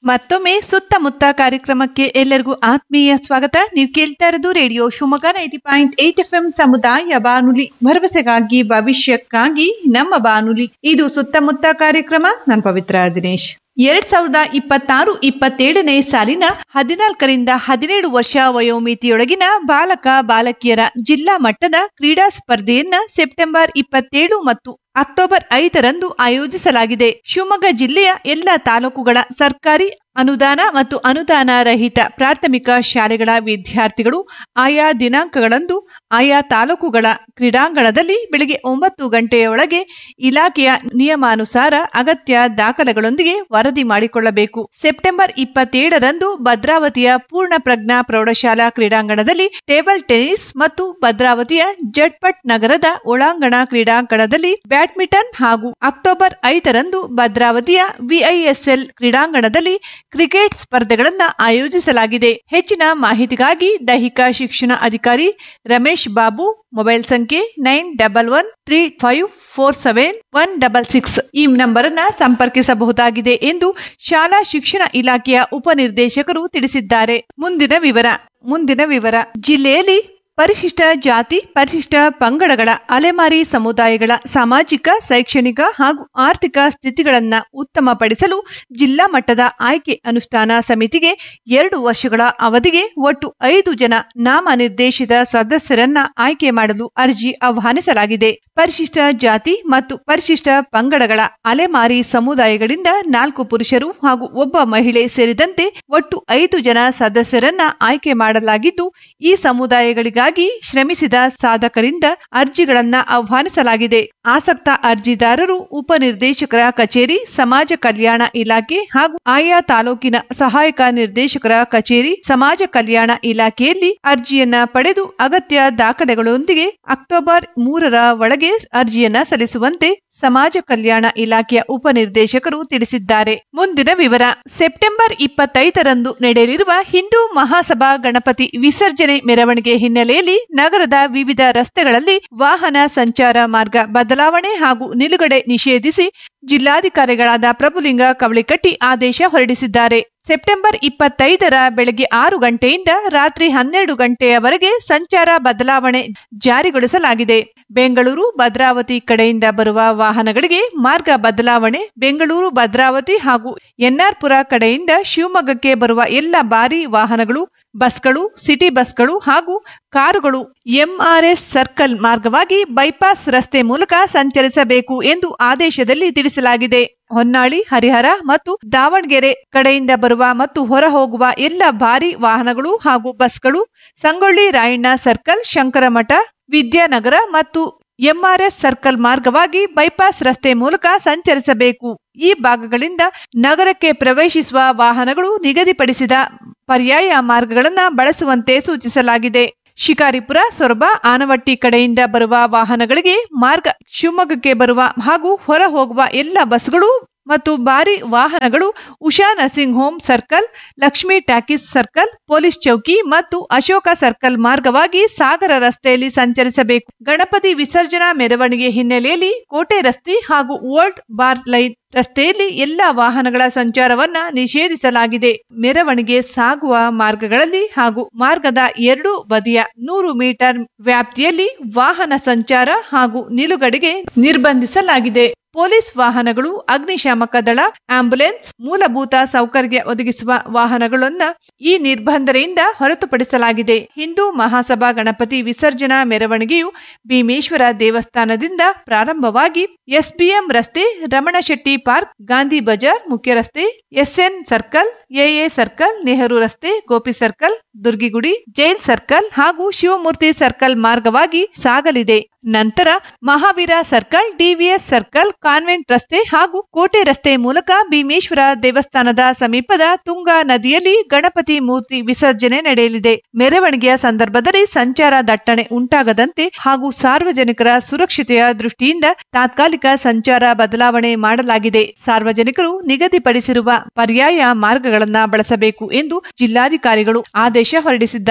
ಮತ್ತೊಮ್ಮೆ ಸುತ್ತಮುತ್ತ ಕಾರ್ಯಕ್ರಮಕ್ಕೆ ಎಲ್ಲರಿಗೂ ಆತ್ಮೀಯ ಸ್ವಾಗತ ನೀವು ಕೇಳ್ತಾ ಇರೋದು radio Shivamogga ninety point eight F M ಸಮುದಾಯ ಬಾನುಲಿ ಭರವಸೆಗಾಗಿ ಭವಿಷ್ಯಕ್ಕಾಗಿ ನಮ್ಮ ಬಾನುಲಿ ಇದು ಸುತ್ತಮುತ್ತ ಕಾರ್ಯಕ್ರಮ ನಾನು ಪವಿತ್ರ ದಿನೇಶ್ ಎರಡ್ ಸಾವಿರದ ಇಪ್ಪತ್ತಾರು ಇಪ್ಪತ್ತೇಳನೇ ಸಾಲಿನ ಹದಿನಾಲ್ಕರಿಂದ ಹದಿನೇಳು ವರ್ಷ ವಯೋಮಿತಿಯೊಳಗಿನ ಬಾಲಕ ಬಾಲಕಿಯರ ಜಿಲ್ಲಾ ಮಟ್ಟದ ಕ್ರೀಡಾ ಸ್ಪರ್ಧೆಯನ್ನ ಸೆಪ್ಟೆಂಬರ್ ಇಪ್ಪತ್ತೇಳು ಮತ್ತು ಅಕ್ಟೋಬರ್ ಐದರಂದು ಆಯೋಜಿಸಲಾಗಿದೆ ಶಿವಮೊಗ್ಗ ಜಿಲ್ಲೆಯ ಎಲ್ಲ ತಾಲೂಕುಗಳ ಸರ್ಕಾರಿ ಅನುದಾನ ಮತ್ತು ಅನುದಾನ ರಹಿತ ಪ್ರಾಥಮಿಕ ಶಾಲೆಗಳ ವಿದ್ಯಾರ್ಥಿಗಳು ಆಯಾ ದಿನಾಂಕಗಳಂದು ಆಯಾ ತಾಲೂಕುಗಳ ಕ್ರೀಡಾಂಗಣದಲ್ಲಿ ಬೆಳಗ್ಗೆ ಒಂಬತ್ತು ಗಂಟೆಯೊಳಗೆ ಇಲಾಖೆಯ ನಿಯಮಾನುಸಾರ ಅಗತ್ಯ ದಾಖಲೆಗಳೊಂದಿಗೆ ವರದಿ ಮಾಡಿಕೊಳ್ಳಬೇಕು ಸೆಪ್ಟೆಂಬರ್ ಇಪ್ಪತ್ತೇಳರಂದು ಭದ್ರಾವತಿಯ ಪೂರ್ಣ ಪ್ರಜ್ಞಾ ಪ್ರೌಢಶಾಲಾ ಕ್ರೀಡಾಂಗಣದಲ್ಲಿ ಟೇಬಲ್ ಟೆನ್ನಿಸ್ ಮತ್ತು ಭದ್ರಾವತಿಯ ಜಟ್ಪಟ್ ನಗರದ ಒಳಾಂಗಣ ಕ್ರೀಡಾಂಗಣದಲ್ಲಿ ಬ್ಯಾಡ್ಮಿಂಟನ್ ಹಾಗೂ ಅಕ್ಟೋಬರ್ ಐದರಂದು ಭದ್ರಾವತಿಯ ವಿಐಎಸ್ಎಲ್ ಕ್ರೀಡಾಂಗಣದಲ್ಲಿ ಕ್ರಿಕೆಟ್ ಸ್ಪರ್ಧೆಗಳನ್ನು ಆಯೋಜಿಸಲಾಗಿದೆ ಹೆಚ್ಚಿನ ಮಾಹಿತಿಗಾಗಿ ದೈಹಿಕ ಶಿಕ್ಷಣ ಅಧಿಕಾರಿ ರಮೇಶ್ ಬಾಬು ಮೊಬೈಲ್ ಸಂಖ್ಯೆ nine double one three five four seven one double six ಈ ನಂಬರ್ ಅನ್ನ ಸಂಪರ್ಕಿಸಬಹುದಾಗಿದೆ ಎಂದು ಶಾಲಾ ಶಿಕ್ಷಣ ಇಲಾಖೆಯ ಉಪನಿರ್ದೇಶಕರು ತಿಳಿಸಿದ್ದಾರೆ ಮುಂದಿನ ವಿವರ ಮುಂದಿನ ವಿವರ ಜಿಲ್ಲೆಯಲ್ಲಿ ಪರಿಶಿಷ್ಟ ಜಾತಿ ಪರಿಶಿಷ್ಟ ಪಂಗಡಗಳ ಅಲೆಮಾರಿ ಸಮುದಾಯಗಳ ಸಾಮಾಜಿಕ ಶೈಕ್ಷಣಿಕ ಹಾಗೂ ಆರ್ಥಿಕ ಸ್ಥಿತಿಗಳನ್ನು ಉತ್ತಮಪಡಿಸಲು ಜಿಲ್ಲಾ ಮಟ್ಟದ ಆಯ್ಕೆ ಅನುಷ್ಠಾನ ಸಮಿತಿಗೆ ಎರಡು ವರ್ಷಗಳ ಅವಧಿಗೆ ಒಟ್ಟು ಐದು ಜನ ನಾಮನಿರ್ದೇಶಿತ ಸದಸ್ಯರನ್ನ ಆಯ್ಕೆ ಮಾಡಲು ಅರ್ಜಿ ಆಹ್ವಾನಿಸಲಾಗಿದೆ ಪರಿಶಿಷ್ಟ ಜಾತಿ ಮತ್ತು ಪರಿಶಿಷ್ಟ ಪಂಗಡಗಳ ಅಲೆಮಾರಿ ಸಮುದಾಯಗಳಿಂದ ನಾಲ್ಕು ಪುರುಷರು ಹಾಗೂ ಒಬ್ಬ ಮಹಿಳೆ ಸೇರಿದಂತೆ ಒಟ್ಟು ಐದು ಜನ ಸದಸ್ಯರನ್ನ ಆಯ್ಕೆ ಮಾಡಲಾಗಿದ್ದು ಈ ಸಮುದಾಯಗಳಿಗಾಗಿ ಶ್ರಮಿಸಿದ ಸಾಧಕರಿಂದ ಅರ್ಜಿಗಳನ್ನ ಆಹ್ವಾನಿಸಲಾಗಿದೆ ಆಸಕ್ತ ಅರ್ಜಿದಾರರು ಉಪನಿರ್ದೇಶಕರ ಕಚೇರಿ ಸಮಾಜ ಕಲ್ಯಾಣ ಇಲಾಖೆ ಹಾಗೂ ಆಯಾ ತಾಲೂಕಿನ ಸಹಾಯಕ ನಿರ್ದೇಶಕರ ಕಚೇರಿ ಸಮಾಜ ಕಲ್ಯಾಣ ಇಲಾಖೆಯಲ್ಲಿ ಅರ್ಜಿಯನ್ನ ಪಡೆದು ಅಗತ್ಯ ದಾಖಲೆಗಳೊಂದಿಗೆ ಅಕ್ಟೋಬರ್ ಮೂರರ ಒಳಗೆ ಅರ್ಜಿಯನ್ನ ಸಲ್ಲಿಸುವಂತೆ ಸಮಾಜ ಕಲ್ಯಾಣ ಇಲಾಖೆಯ ಉಪನಿರ್ದೇಶಕರು ತಿಳಿಸಿದ್ದಾರೆ ಮುಂದಿನ ವಿವರ ಸೆಪ್ಟೆಂಬರ್ ಇಪ್ಪತ್ತೈದರಂದು ನಡೆಯಲಿರುವ ಹಿಂದೂ ಮಹಾಸಭಾ ಗಣಪತಿ ವಿಸರ್ಜನೆ ಮೆರವಣಿಗೆ ಹಿನ್ನೆಲೆಯಲ್ಲಿ ನಗರದ ವಿವಿಧ ರಸ್ತೆಗಳಲ್ಲಿ ವಾಹನ ಸಂಚಾರ ಮಾರ್ಗ ಬದಲಾವಣೆ ಹಾಗೂ ನಿಲುಗಡೆ ನಿಷೇಧಿಸಿ ಜಿಲ್ಲಾಧಿಕಾರಿಗಳಾದ ಪ್ರಭುಲಿಂಗ ಕವಳಿಕಟ್ಟಿ ಆದೇಶ ಹೊರಡಿಸಿದ್ದಾರೆ ಸೆಪ್ಟೆಂಬರ್ ಇಪ್ಪತ್ತೈದರ ಬೆಳಗ್ಗೆ ಆರು ಗಂಟೆಯಿಂದ ರಾತ್ರಿ ಹನ್ನೆರಡು ಗಂಟೆಯವರೆಗೆ ಸಂಚಾರ ಬದಲಾವಣೆ ಜಾರಿಗೊಳಿಸಲಾಗಿದೆ ಬೆಂಗಳೂರು ಭದ್ರಾವತಿ ಕಡೆಯಿಂದ ಬರುವ ವಾಹನಗಳಿಗೆ ಮಾರ್ಗ ಬದಲಾವಣೆ ಬೆಂಗಳೂರು ಭದ್ರಾವತಿ ಹಾಗೂ ಎನ್ಆರ್ಪುರ ಕಡೆಯಿಂದ ಶಿವಮೊಗ್ಗಕ್ಕೆ ಬರುವ ಎಲ್ಲ ಭಾರಿ ವಾಹನಗಳು ಬಸ್ಗಳು ಸಿಟಿ ಬಸ್ಗಳು ಹಾಗೂ ಕಾರುಗಳು ಎಂಆರ್ಎಸ್ ಸರ್ಕಲ್ ಮಾರ್ಗವಾಗಿ ಬೈಪಾಸ್ ರಸ್ತೆ ಮೂಲಕ ಸಂಚರಿಸಬೇಕು ಎಂದು ಆದೇಶದಲ್ಲಿ ತಿಳಿಸಲಾಗಿದೆ ಹೊನ್ನಾಳಿ ಹರಿಹರ ಮತ್ತು ದಾವಣಗೆರೆ ಕಡೆಯಿಂದ ಬರುವ ಮತ್ತು ಹೊರ ಹೋಗುವ ಎಲ್ಲ ಭಾರಿ ವಾಹನಗಳು ಹಾಗೂ ಬಸ್ಗಳು ಸಂಗೊಳ್ಳಿ ರಾಯಣ್ಣ ಸರ್ಕಲ್ ಶಂಕರಮಠ ವಿದ್ಯಾನಗರ ಮತ್ತು ಎಂಆರ್ಎಸ್ ಸರ್ಕಲ್ ಮಾರ್ಗವಾಗಿ ಬೈಪಾಸ್ ರಸ್ತೆ ಮೂಲಕ ಸಂಚರಿಸಬೇಕು ಈ ಭಾಗಗಳಿಂದ ನಗರಕ್ಕೆ ಪ್ರವೇಶಿಸುವ ವಾಹನಗಳು ನಿಗದಿಪಡಿಸಿದ ಪರ್ಯಾಯ ಮಾರ್ಗಗಳನ್ನು ಬಳಸುವಂತೆ ಸೂಚಿಸಲಾಗಿದೆ ಶಿಕಾರಿಪುರ ಸೊರಬ ಆನವಟ್ಟಿ ಕಡೆಯಿಂದ ಬರುವ ವಾಹನಗಳಿಗೆ ಮಾರ್ಗ ಶಿವಮೊಗ್ಗಕ್ಕೆ ಬರುವ ಹಾಗೂ ಹೊರ ಹೋಗುವ ಎಲ್ಲ ಬಸ್ಗಳು ಮತ್ತು ಭಾರಿ ವಾಹನಗಳು Usha nursing home circle Lakshmi talkies circle police ಚೌಕಿ ಮತ್ತು ಅಶೋಕ ಸರ್ಕಲ್ ಮಾರ್ಗವಾಗಿ ಸಾಗರ ರಸ್ತೆಯಲ್ಲಿ ಸಂಚರಿಸಬೇಕು ಗಣಪತಿ ವಿಸರ್ಜನಾ ಮೆರವಣಿಗೆ ಹಿನ್ನೆಲೆಯಲ್ಲಿ ಕೋಟೆ ರಸ್ತೆ ಹಾಗೂ ಓಲ್ಡ್ ಬಾರ್ ಲೈನ್ ರಸ್ತೆಯಲ್ಲಿ ಎಲ್ಲ ವಾಹನಗಳ ಸಂಚಾರವನ್ನ ನಿಷೇಧಿಸಲಾಗಿದೆ ಮೆರವಣಿಗೆ ಸಾಗುವ ಮಾರ್ಗಗಳಲ್ಲಿ ಹಾಗೂ ಮಾರ್ಗದ ಎರಡೂ ಬದಿಯ ನೂರು ಮೀಟರ್ ವ್ಯಾಪ್ತಿಯಲ್ಲಿ ವಾಹನ ಸಂಚಾರ ಹಾಗೂ ನಿಲುಗಡೆಗೆ ನಿರ್ಬಂಧಿಸಲಾಗಿದೆ ಪೊಲೀಸ್ ವಾಹನಗಳು ಅಗ್ನಿಶಾಮಕ ದಳ ಆಂಬ್ಯುಲೆನ್ಸ್ ಮೂಲಭೂತ ಸೌಕರ್ಯ ಒದಗಿಸುವ ವಾಹನಗಳನ್ನ ಈ ನಿರ್ಬಂಧನೆಯಿಂದ ಹೊರತುಪಡಿಸಲಾಗಿದೆ ಹಿಂದೂ ಮಹಾಸಭಾ ಗಣಪತಿ ವಿಸರ್ಜನಾ ಮೆರವಣಿಗೆಯು ಭೀಮೇಶ್ವರ ದೇವಸ್ಥಾನದಿಂದ ಪ್ರಾರಂಭವಾಗಿ ಎಸ್ಬಿಎಂ ರಸ್ತೆ ರಮಣಶೆಟ್ಟಿ ಪಾರ್ಕ್ ಗಾಂಧಿ ಬಜಾರ್ ಮುಖ್ಯ ರಸ್ತೆ SN circle AA circle Nehru ರಸ್ತೆ Gopi circle Durgigudi jail circle ಹಾಗೂ ಶಿವಮೂರ್ತಿ ಸರ್ಕಲ್ ಮಾರ್ಗವಾಗಿ ಸಾಗಲಿದೆ ನಂತರ Mahaveera circle DVS circle convent ರಸ್ತೆ ಹಾಗೂ ಕೋಟೆ ರಸ್ತೆ ಮೂಲಕ ಭೀಮೇಶ್ವರ ದೇವಸ್ಥಾನದ ಸಮೀಪದ ತುಂಗಾ ನದಿಯಲ್ಲಿ ಗಣಪತಿ ಮೂರ್ತಿ ವಿಸರ್ಜನೆ ನಡೆಯಲಿದೆ ಮೆರವಣಿಗೆಯ ಸಂದರ್ಭದಲ್ಲಿ ಸಂಚಾರ ದಟ್ಟಣೆ ಉಂಟಾಗದಂತೆ ಹಾಗೂ ಸಾರ್ವಜನಿಕರ ಸುರಕ್ಷತೆಯ ದೃಷ್ಟಿಯಿಂದ ತಾತ್ಕಾಲಿಕ ಸಂಚಾರ ಬದಲಾವಣೆ ಮಾಡಲಾಗಿದೆ ಸಾರ್ವಜನಿಕರು ನಿಗದಿಪಡಿಸಿರುವ ಪರ್ಯಾಯ ಮಾರ್ಗಗಳನ್ನ ಬಳಸಬೇಕು ಎಂದು ಜಿಲ್ಲಾಧಿಕಾರಿಗಳು ಆದೇಶ ಹೊರಡಿಸಿದ್ದಾರೆ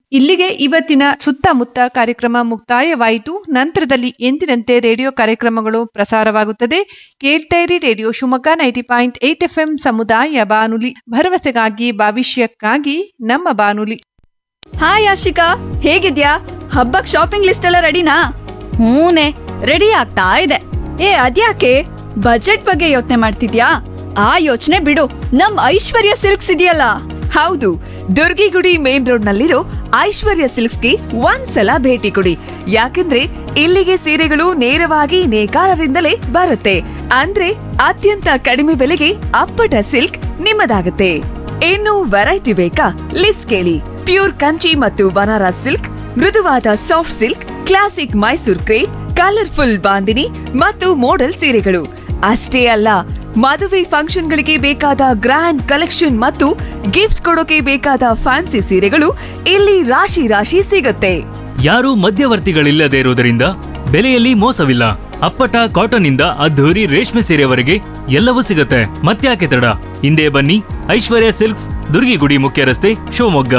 ಇಲ್ಲಿಗೆ ಇವತ್ತಿನ ಸುತ್ತಮುತ್ತ ಕಾರ್ಯಕ್ರಮ ಮುಕ್ತಾಯವಾಯಿತು ನಂತರದಲ್ಲಿ ಎಂದಿನಂತೆ ರೇಡಿಯೋ ಕಾರ್ಯಕ್ರಮಗಳು ಪ್ರಸಾರವಾಗುತ್ತದೆ ಕೇಳ್ತೈರಿ radio Shivamogga ninety point eight F ಸಮುದಾಯ ಬಾನುಲಿ ಭರವಸೆಗಾಗಿ ಭವಿಷ್ಯಕ್ಕಾಗಿ ನಮ್ಮ ಬಾನುಲಿ ಹಾಯ್ ಆಶಿಕಾ ಹೇಗಿದ್ಯಾ ಹಬ್ಬಕ್ ಶಾಪಿಂಗ್ ಲಿಸ್ಟ್ ಎಲ್ಲ ರೆಡಿನಾ ಹೂನೆ ರೆಡಿ ಆಗ್ತಾ ಇದೆ ಏ ಅದ್ಯಾಕೆ ಬಜೆಟ್ ಬಗ್ಗೆ ಯೋಚನೆ ಮಾಡ್ತಿದ್ಯಾ ಆ ಯೋಚನೆ ಬಿಡು ನಮ್ ಐಶ್ವರ್ಯ ಸಿಲ್ಕ್ಸ್ ಇದೆಯಲ್ಲ ಹೌದು ದುರ್ಗಿಗುಡಿ ಮೇನ್ ರೋಡ್ ನಲ್ಲಿರೋ ಐಶ್ವರ್ಯ ಸಿಲ್ಕ್ಸ್ಗೆ ಒಂದ್ಸಲ ಭೇಟಿ ಕೊಡಿ ಯಾಕಂದ್ರೆ ಇಲ್ಲಿಗೆ ಸೀರೆಗಳು ನೇರವಾಗಿ ನೇಕಾರರಿಂದಲೇ ಬರುತ್ತೆ ಅಂದ್ರೆ ಅತ್ಯಂತ ಕಡಿಮೆ ಬೆಲೆಗೆ ಅಪ್ಪಟ ಸಿಲ್ಕ್ ನಿಮ್ಮದಾಗುತ್ತೆ ಇನ್ನು ವೆರೈಟಿ ಬೇಕಾ ಲಿಸ್ಟ್ ಕೇಳಿ ಪ್ಯೂರ್ ಕಂಚಿ ಮತ್ತು ಬನಾರಸ್ ಸಿಲ್ಕ್ ಮೃದುವಾದ soft silk classic Mysore crepe colourful bandhani ಮತ್ತು ಮೋಡಲ್ ಸೀರೆಗಳು ಅಷ್ಟೇ ಅಲ್ಲ ಮದುವೆ ಫಂಕ್ಷನ್ಗಳಿಗೆ ಬೇಕಾದ ಗ್ರ್ಯಾಂಡ್ ಕಲೆಕ್ಷನ್ ಮತ್ತು ಗಿಫ್ಟ್ ಕೊಡೋಕೆ ಬೇಕಾದ ಫ್ಯಾನ್ಸಿ ಸೀರೆಗಳು ಇಲ್ಲಿ ರಾಶಿ ರಾಶಿ ಸಿಗುತ್ತೆ ಯಾರೂ ಮಧ್ಯವರ್ತಿಗಳಿಲ್ಲದೆ ಇರುವುದರಿಂದ ಬೆಲೆಯಲ್ಲಿ ಮೋಸವಿಲ್ಲ ಅಪ್ಪಟ ಕಾಟನ್ ಇಂದ ಅದ್ಧೂರಿ ರೇಷ್ಮೆ ಸೀರೆವರೆಗೆ ಎಲ್ಲವೂ ಸಿಗುತ್ತೆ ಮತ್ತ್ಯಾಕೆ ತಡ ಹಿಂದೆ ಬನ್ನಿ ಐಶ್ವರ್ಯ ಸಿಲ್ಕ್ಸ್ ದುರ್ಗಿಗುಡಿ ಮುಖ್ಯ ರಸ್ತೆ ಶಿವಮೊಗ್ಗ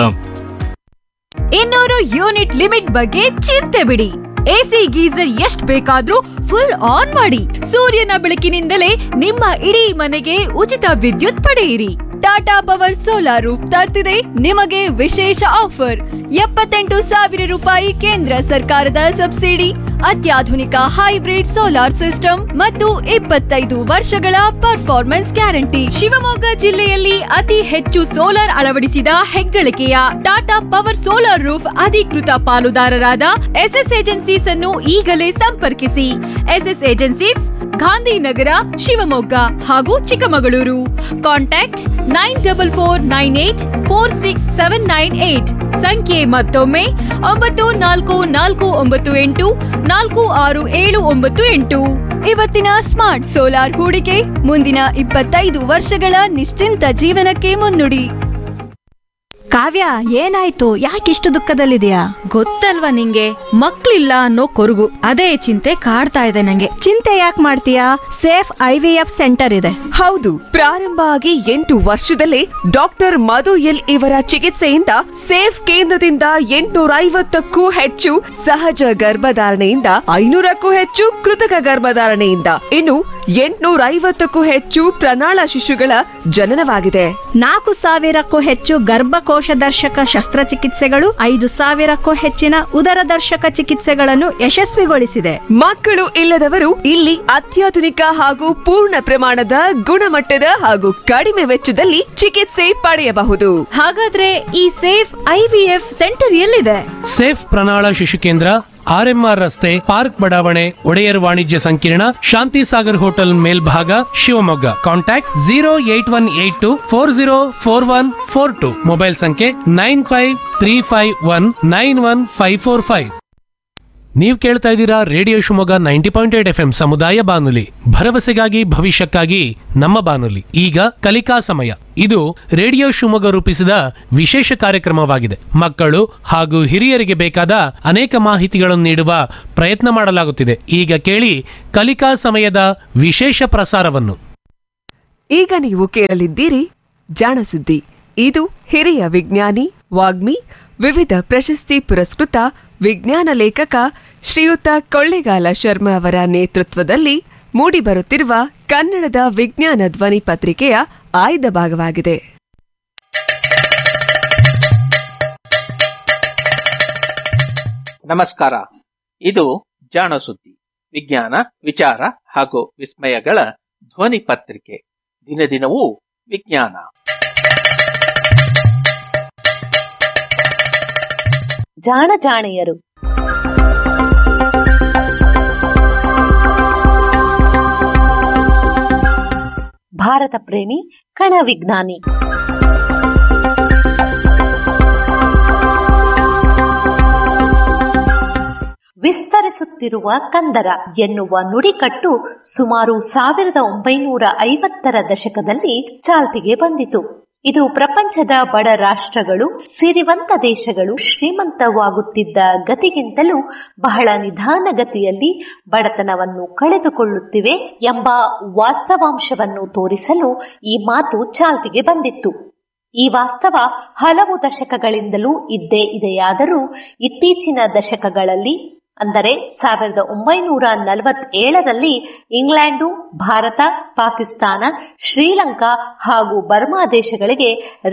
ಇನ್ನೂರು ಯೂನಿಟ್ ಲಿಮಿಟ್ ಬಗ್ಗೆ ಚಿಂತೆ ಬಿಡಿ ಎಸಿ ಗೀಸರ್ ಎಷ್ಟ್ ಬೇಕಾದ್ರೂ ಫುಲ್ ಆನ್ ಮಾಡಿ ಸೂರ್ಯನ ಬೆಳಕಿನಿಂದಲೇ ನಿಮ್ಮ ಇಡೀ ಮನೆಗೆ ಉಚಿತ ವಿದ್ಯುತ್ ಪಡೆಯಿರಿ ಟಾಟಾ ಪವರ್ ಸೋಲಾರ್ ರೂಫ್ ತರ್ತಿದೆ ನಿಮಗೆ ವಿಶೇಷ ಆಫರ್ ಎಪ್ಪತ್ತೆಂಟು ಸಾವಿರ ರೂಪಾಯಿ ಕೇಂದ್ರ ಸರ್ಕಾರದ ಸಬ್ಸಿಡಿ ಅತ್ಯಾಧುನಿಕ ಹೈಬ್ರಿಡ್ ಸೋಲಾರ್ ಸಿಸ್ಟಮ್ ಮತ್ತು ಇಪ್ಪತ್ತೈದು ವರ್ಷಗಳ ಪರ್ಫಾರ್ಮೆನ್ಸ್ ಗ್ಯಾರಂಟಿ ಶಿವಮೊಗ್ಗ ಜಿಲ್ಲೆಯಲ್ಲಿ ಅತಿ ಹೆಚ್ಚು ಸೋಲಾರ್ ಅಳವಡಿಸಿದ ಹೆಗ್ಗಳಿಕೆಯ ಟಾಟಾ ಪವರ್ ಸೋಲಾರ್ ರೂಫ್ ಅಧಿಕೃತ ಪಾಲುದಾರರಾದ ಎಸ್ಎಸ್ ಏಜೆನ್ಸೀಸ್ ಅನ್ನು ಈಗಲೇ ಸಂಪರ್ಕಿಸಿ ಎಸ್ಎಸ್ ಏಜೆನ್ಸೀಸ್ ಗಾಂಧಿನಗರ ಶಿವಮೊಗ್ಗ ಹಾಗೂ Chikkamagaluru contact nine double four nine eight four six seven nine eight ಸಂಖ್ಯೆ ಮತ್ತೊಮ್ಮೆ ಒಂಬತ್ತು ನಾಲ್ಕು ನಾಲ್ಕು ಒಂಬತ್ತು ಎಂಟು ನಾಲ್ಕು ಆರು ಏಳು ಒಂಬತ್ತು ಎಂಟು ಇವತ್ತಿನ ಸ್ಮಾರ್ಟ್ ಸೋಲಾರ್ ಹೂಡಿಕೆ ಮುಂದಿನ ಇಪ್ಪತ್ತೈದು ವರ್ಷಗಳ ನಿಶ್ಚಿಂತ ಜೀವನಕ್ಕೆ ಮುನ್ನುಡಿ ಕಾವ್ಯ ಏನಾಯ್ತು ಯಾಕಿಷ್ಟು ದುಃಖದಲ್ಲಿದೆಯಾ ಗೊತ್ತಲ್ವಾ ನಿಂಗೆ ಮಕ್ಳಿಲ್ಲ ಅನ್ನೋ ಕೊರಗು ಅದೇ ಚಿಂತೆ ಕಾಡ್ತಾ ಇದೆ ನಂಗೆ ಚಿಂತೆ ಯಾಕೆ ಮಾಡ್ತೀಯಾ safe I V F centre ಇದೆ ಹೌದು ಪ್ರಾರಂಭ ಆಗಿ ಎಂಟು ವರ್ಷದಲ್ಲೇ ಡಾಕ್ಟರ್ ಮಧು ಎಲ್ ಇವರ ಚಿಕಿತ್ಸೆಯಿಂದ ಸೇಫ್ ಕೇಂದ್ರದಿಂದ ಎಂಟುನೂರ ಐವತ್ತಕ್ಕೂ ಹೆಚ್ಚು ಸಹಜ ಗರ್ಭಧಾರಣೆಯಿಂದ ಐನೂರಕ್ಕೂ ಹೆಚ್ಚು ಕೃತಕ ಗರ್ಭಧಾರಣೆಯಿಂದ ಇನ್ನು ಎಂಟುನೂರ ಐವತ್ತಕ್ಕೂ ಹೆಚ್ಚು ಪ್ರಣಾಳ ಶಿಶುಗಳ ಜನನವಾಗಿದೆ ನಾಲ್ಕು ಸಾವಿರಕ್ಕೂ ಹೆಚ್ಚು ಗರ್ಭಕೋಶ ದರ್ಶಕ ಶಸ್ತ್ರಚಿಕಿತ್ಸೆಗಳು ಐದು ಸಾವಿರಕ್ಕೂ ಹೆಚ್ಚಿನ ಉದರ ದರ್ಶಕ ಚಿಕಿತ್ಸೆಗಳನ್ನು ಯಶಸ್ವಿಗೊಳಿಸಿದೆ ಮಕ್ಕಳು ಇಲ್ಲದವರು ಇಲ್ಲಿ ಅತ್ಯಾಧುನಿಕ ಹಾಗೂ ಪೂರ್ಣ ಪ್ರಮಾಣದ ಗುಣಮಟ್ಟದ ಹಾಗೂ ಕಡಿಮೆ ವೆಚ್ಚದಲ್ಲಿ ಚಿಕಿತ್ಸೆ ಪಡೆಯಬಹುದು ಹಾಗಾದ್ರೆ ಈ safe I V F centre ಎಲ್ಲಿದೆ ಸೇಫ್ ಪ್ರಣಾಳ ಶಿಶು ಕೇಂದ್ರ ಆರ್ಎಂಆರ್ ರಸ್ತೆ ಪಾರ್ಕ್ ಬಡಾವಣೆ ಒಡೆಯರ್ ವಾಣಿಜ್ಯ ಸಂಕೀರ್ಣ ಶಾಂತಿ ಸಾಗರ್ ಹೋಟೆಲ್ ಮೇಲ್ಭಾಗ Shivamogga contact zero eight one eight two four zero four one four two mobile ಸಂಖ್ಯೆ nine five three five one nine one five four five ನೀವು ಕೇಳ್ತಾ ಇದ್ದೀರಾ radio Shivamogga ninety point eight F M ಸಮುದಾಯ ಬಾನುಲಿ ಭರವಸೆಗಾಗಿ ಭವಿಷ್ಯಕ್ಕಾಗಿ ನಮ್ಮ ಬಾನುಲಿ ಈಗ ಕಲಿಕಾ ಸಮಯ ಇದು ರೇಡಿಯೋ ಶಿವಮೊಗ್ಗ ರೂಪಿಸಿದ ವಿಶೇಷ ಕಾರ್ಯಕ್ರಮವಾಗಿದೆ ಮಕ್ಕಳು ಹಾಗೂ ಹಿರಿಯರಿಗೆ ಬೇಕಾದ ಅನೇಕ ಮಾಹಿತಿಗಳನ್ನು ನೀಡುವ ಪ್ರಯತ್ನ ಮಾಡಲಾಗುತ್ತಿದೆ ಈಗ ಕೇಳಿ ಕಲಿಕಾ ಸಮಯದ ವಿಶೇಷ ಪ್ರಸಾರವನ್ನು ಈಗ ನೀವು ಕೇಳಲಿದ್ದೀರಿ ಜಾಣಸುದ್ದಿ ಇದು ಹಿರಿಯ ವಿಜ್ಞಾನಿ ವಾಗ್ಮಿ ವಿವಿಧ ಪ್ರಶಸ್ತಿ ಪುರಸ್ಕೃತ ವಿಜ್ಞಾನ ಲೇಖಕ ಶ್ರೀಯುತ ಕೊಳ್ಳೆಗಾಲ ಶರ್ಮಾ ಅವರ ನೇತೃತ್ವದಲ್ಲಿ ಮೂಡಿಬರುತ್ತಿರುವ ಕನ್ನಡದ ವಿಜ್ಞಾನ ಧ್ವನಿ ಪತ್ರಿಕೆಯ ಆಯ್ದ ಭಾಗವಾಗಿದೆ ನಮಸ್ಕಾರ ಇದು ಜಾಣ ಸುದ್ದಿ ವಿಜ್ಞಾನ ವಿಚಾರ ಹಾಗೂ ವಿಸ್ಮಯಗಳ ಧ್ವನಿ ಪತ್ರಿಕೆ ದಿನ ದಿನವೂ ವಿಜ್ಞಾನ ಜಾಣ ಜಾಣೆಯರು ಭಾರತ ಪ್ರೇಮಿ ಕಣ ವಿಜ್ಞಾನಿ ವಿಸ್ತರಿಸುತ್ತಿರುವ ಕಂದರ ಎನ್ನುವ ನುಡಿಕಟ್ಟು ಸುಮಾರು ಸಾವಿರದ ಒಂಬೈನೂರ ಐವತ್ತರ ದಶಕದಲ್ಲಿ ಚಾಲ್ತಿಗೆ ಬಂದಿತು ಇದು ಪ್ರಪಂಚದ ಬಡ ರಾಷ್ಟ್ರಗಳು ಸಿರಿವಂತ ದೇಶಗಳು ಶ್ರೀಮಂತವಾಗುತ್ತಿದ್ದ ಗತಿಗಿಂತಲೂ ಬಹಳ ನಿಧಾನಗತಿಯಲ್ಲಿ ಬಡತನವನ್ನು ಕಳೆದುಕೊಳ್ಳುತ್ತಿವೆ ಎಂಬ ವಾಸ್ತವಾಂಶವನ್ನು ತೋರಿಸಲು ಈ ಮಾತು ಚಾಲ್ತಿಗೆ ಬಂದಿತ್ತು ಈ ವಾಸ್ತವ ಹಲವು ದಶಕಗಳಿಂದಲೂ ಇದ್ದೇ ಇದೆಯಾದರೂ ಇತ್ತೀಚಿನ ದಶಕಗಳಲ್ಲಿ ಅಂದರೆ ಸಾವಿರದ ಒಂಬೈನೂರ ನಲವತ್ತೇಳರಲ್ಲಿ ಇಂಗ್ಲೆಂಡು ಭಾರತ ಪಾಕಿಸ್ತಾನ ಶ್ರೀಲಂಕಾ ಹಾಗೂ ಬರ್ಮಾ ದೇಶಗಳಿಗೆ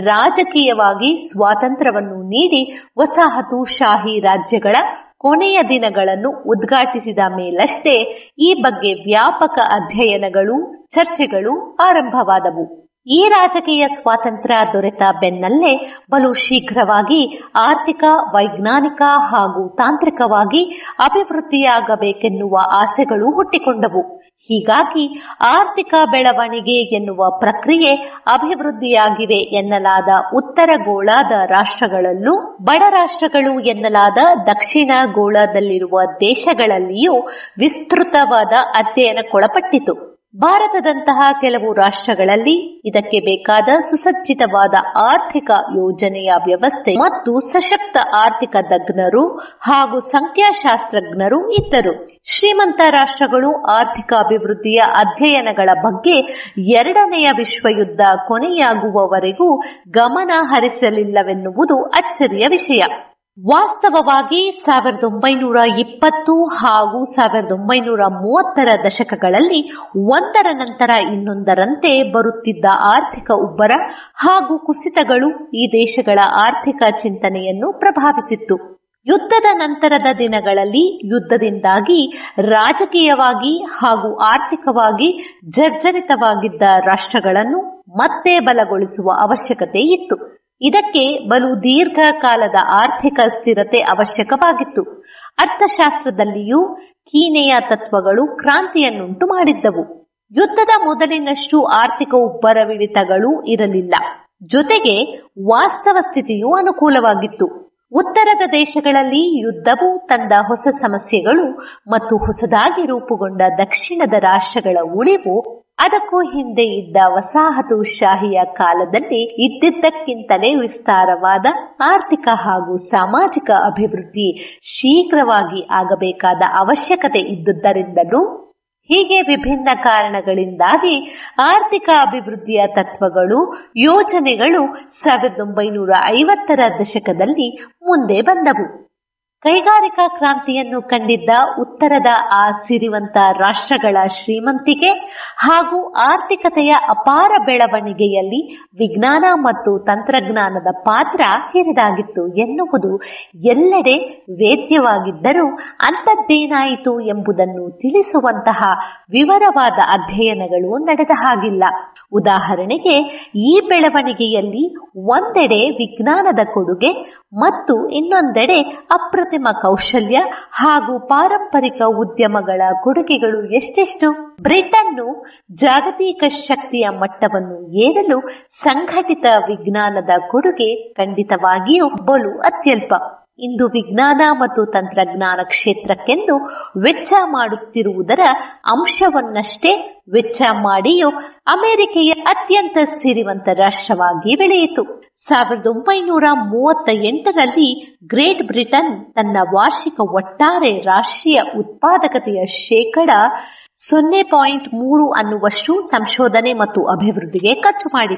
ರಾಜಕೀಯವಾಗಿ ಸ್ವಾತಂತ್ರ್ಯವನ್ನು ನೀಡಿ ವಸಾಹತುಶಾಹಿ ರಾಜ್ಯಗಳ ಕೊನೆಯ ದಿನಗಳನ್ನು ಉದ್ಘಾಟಿಸಿದ ಮೇಲಷ್ಟೇ ಈ ಬಗ್ಗೆ ವ್ಯಾಪಕ ಅಧ್ಯಯನಗಳು ಚರ್ಚೆಗಳು ಆರಂಭವಾದವು ಈ ರಾಜಕೀಯ ಸ್ವಾತಂತ್ರ್ಯ ದೊರೆತ ಬೆನ್ನಲ್ಲೇ ಬಲು ಶೀಘ್ರವಾಗಿ ಆರ್ಥಿಕ ವೈಜ್ಞಾನಿಕ ಹಾಗೂ ತಾಂತ್ರಿಕವಾಗಿ ಅಭಿವೃದ್ಧಿಯಾಗಬೇಕೆನ್ನುವ ಆಸೆಗಳು ಹುಟ್ಟಿಕೊಂಡವು ಹೀಗಾಗಿ ಆರ್ಥಿಕ ಬೆಳವಣಿಗೆ ಎನ್ನುವ ಪ್ರಕ್ರಿಯೆ ಅಭಿವೃದ್ಧಿಯಾಗಿವೆ ಎನ್ನಲಾದ ಉತ್ತರ ಗೋಳಾದ ರಾಷ್ಟ್ರಗಳಲ್ಲೂ ಬಡ ರಾಷ್ಟ್ರಗಳು ಎನ್ನಲಾದ ದಕ್ಷಿಣ ಗೋಳದಲ್ಲಿರುವ ದೇಶಗಳಲ್ಲಿಯೂ ವಿಸ್ತೃತವಾದ ಅಧ್ಯಯನಕ್ಕೊಳಪಟ್ಟಿತು ಭಾರತದಂತಹ ಕೆಲವು ರಾಷ್ಟ್ರಗಳಲ್ಲಿ ಇದಕ್ಕೆ ಬೇಕಾದ ಸುಸಜ್ಜಿತವಾದ ಆರ್ಥಿಕ ಯೋಜನೆಯ ವ್ಯವಸ್ಥೆ ಮತ್ತು ಸಶಕ್ತ ಆರ್ಥಿಕ ತಜ್ಞರು ಹಾಗೂ ಸಂಖ್ಯಾಶಾಸ್ತ್ರಜ್ಞರು ಇದ್ದರು ಶ್ರೀಮಂತ ರಾಷ್ಟ್ರಗಳು ಆರ್ಥಿಕ ಅಭಿವೃದ್ಧಿಯ ಅಧ್ಯಯನಗಳ ಬಗ್ಗೆ ಎರಡನೆಯ ವಿಶ್ವಯುದ್ಧ ಕೊನೆಯಾಗುವವರೆಗೂ ಗಮನ ಹರಿಸಲಿಲ್ಲವೆನ್ನುವುದು ಅಚ್ಚರಿಯ ವಿಷಯ ವಾಸ್ತವವಾಗಿ ಸಾವಿರದ ಒಂಬೈನೂರ ಇಪ್ಪತ್ತು ಹಾಗೂ ಸಾವಿರದ ಒಂಬೈನೂರ ಮೂವತ್ತರ ದಶಕಗಳಲ್ಲಿ ಒಂದರ ನಂತರ ಇನ್ನೊಂದರಂತೆ ಬರುತ್ತಿದ್ದ ಆರ್ಥಿಕ ಉಬ್ಬರ ಹಾಗೂ ಕುಸಿತಗಳು ಈ ದೇಶಗಳ ಆರ್ಥಿಕ ಚಿಂತನೆಯನ್ನು ಪ್ರಭಾವಿಸಿತ್ತು ಯುದ್ಧದ ನಂತರದ ದಿನಗಳಲ್ಲಿ ಯುದ್ಧದಿಂದಾಗಿ ರಾಜಕೀಯವಾಗಿ ಹಾಗೂ ಆರ್ಥಿಕವಾಗಿ ಜರ್ಜರಿತವಾಗಿದ್ದ ರಾಷ್ಟ್ರಗಳನ್ನು ಮತ್ತೆ ಬಲಗೊಳಿಸುವ ಅವಶ್ಯಕತೆ ಇತ್ತು ಇದಕ್ಕೆ ಬಲು ದೀರ್ಘಕಾಲದ ಆರ್ಥಿಕ ಸ್ಥಿರತೆ ಅವಶ್ಯಕವಾಗಿತ್ತು ಅರ್ಥಶಾಸ್ತ್ರದಲ್ಲಿಯೂ ಕೀನೆಯ ತತ್ವಗಳು ಕ್ರಾಂತಿಯನ್ನುಂಟು ಮಾಡಿದ್ದವು ಯುದ್ಧದ ಮೊದಲಿನಷ್ಟು ಆರ್ಥಿಕ ಉಬ್ಬರವಿಳಿತಗಳೂ ಇರಲಿಲ್ಲ ಜೊತೆಗೆ ವಾಸ್ತವ ಸ್ಥಿತಿಯೂ ಅನುಕೂಲವಾಗಿತ್ತು ಉತ್ತರದ ದೇಶಗಳಲ್ಲಿ ಯುದ್ಧವು ತಂದ ಹೊಸ ಸಮಸ್ಯೆಗಳು ಮತ್ತು ಹೊಸದಾಗಿ ರೂಪುಗೊಂಡ ದಕ್ಷಿಣದ ರಾಷ್ಟ್ರಗಳ ಉಳಿವು ಅದಕ್ಕೂ ಹಿಂದೆ ಇದ್ದ ವಸಾಹತುಶಾಹಿಯ ಕಾಲದಲ್ಲಿ ಇದ್ದಿದ್ದಕ್ಕಿಂತಲೇ ವಿಸ್ತಾರವಾದ ಆರ್ಥಿಕ ಹಾಗೂ ಸಾಮಾಜಿಕ ಅಭಿವೃದ್ಧಿ ಶೀಘ್ರವಾಗಿ ಆಗಬೇಕಾದ ಅವಶ್ಯಕತೆ ಇದ್ದುದರಿಂದಲೂ ಹೀಗೆ ವಿಭಿನ್ನ ಕಾರಣಗಳಿಂದಾಗಿ ಆರ್ಥಿಕ ಅಭಿವೃದ್ಧಿಯ ತತ್ವಗಳು ಯೋಜನೆಗಳು ಸಾವಿರದ ಒಂಬೈನೂರ ಐವತ್ತರ ದಶಕದಲ್ಲಿ ಮುಂದೆ ಬಂದವು ಕೈಗಾರಿಕಾ ಕ್ರಾಂತಿಯನ್ನು ಕಂಡಿದ್ದ ಉತ್ತರದ ಆ ಸಿರಿವಂತ ರಾಷ್ಟ್ರಗಳ ಶ್ರೀಮಂತಿಕೆ ಹಾಗೂ ಆರ್ಥಿಕತೆಯ ಅಪಾರ ಬೆಳವಣಿಗೆಯಲ್ಲಿ ವಿಜ್ಞಾನ ಮತ್ತು ತಂತ್ರಜ್ಞಾನದ ಪಾತ್ರ ಹಿರಿದಾಗಿತ್ತು ಎನ್ನುವುದು ಎಲ್ಲೆಡೆ ವೇದ್ಯವಾಗಿದ್ದರೂ ಅಂಥದ್ದೇನಾಯಿತು ಎಂಬುದನ್ನು ತಿಳಿಸುವಂತಹ ವಿವರವಾದ ಅಧ್ಯಯನಗಳು ನಡೆದ ಹಾಗಿಲ್ಲ ಉದಾಹರಣೆಗೆ ಈ ಬೆಳವಣಿಗೆಯಲ್ಲಿ ಒಂದೆಡೆ ವಿಜ್ಞಾನದ ಕೊಡುಗೆ ಮತ್ತು ಇನ್ನೊಂದೆಡೆ ಅಪ್ರತಿಮ ಕೌಶಲ್ಯ ಹಾಗೂ ಪಾರಂಪರಿಕ ಉದ್ಯಮಗಳ ಕೊಡುಗೆಗಳು ಎಷ್ಟೆಷ್ಟು ಬ್ರಿಟನ್ನು ಜಾಗತಿಕ ಶಕ್ತಿಯ ಮಟ್ಟವನ್ನು ಏರಲು ಸಂಘಟಿತ ವಿಜ್ಞಾನದ ಕೊಡುಗೆ ಖಂಡಿತವಾಗಿಯೂ ಬಲು ಅತ್ಯಲ್ಪ ಇಂದು ವಿಜ್ಞಾನ ಮತ್ತು ತಂತ್ರಜ್ಞಾನ ಕ್ಷೇತ್ರಕ್ಕೆಂದು ವೆಚ್ಚ ಮಾಡುತ್ತಿರುವುದರ ಅಂಶವನ್ನಷ್ಟೇ ವೆಚ್ಚ ಮಾಡಿಯೂ ಅಮೆರಿಕೆಯ ಅತ್ಯಂತ ಸಿರಿವಂತ ರಾಷ್ಟ್ರವಾಗಿ ಬೆಳೆಯಿತು ಸಾವಿರದ ಒಂಬೈನೂರ ಮೂವತ್ತ ಎಂಟರಲ್ಲಿ ಗ್ರೇಟ್ ಬ್ರಿಟನ್ ತನ್ನ ವಾರ್ಷಿಕ ಒಟ್ಟಾರೆ ರಾಷ್ಟ್ರೀಯ ಉತ್ಪಾದಕತೆಯ ಶೇಕಡ ಸೊನ್ನೆ ಪಾಯಿಂಟ್ ಮೂರು ಅನ್ನುವಷ್ಟು ಸಂಶೋಧನೆ ಮತ್ತು ಅಭಿವೃದ್ಧಿಗೆ ಖರ್ಚು ಮಾಡಿತು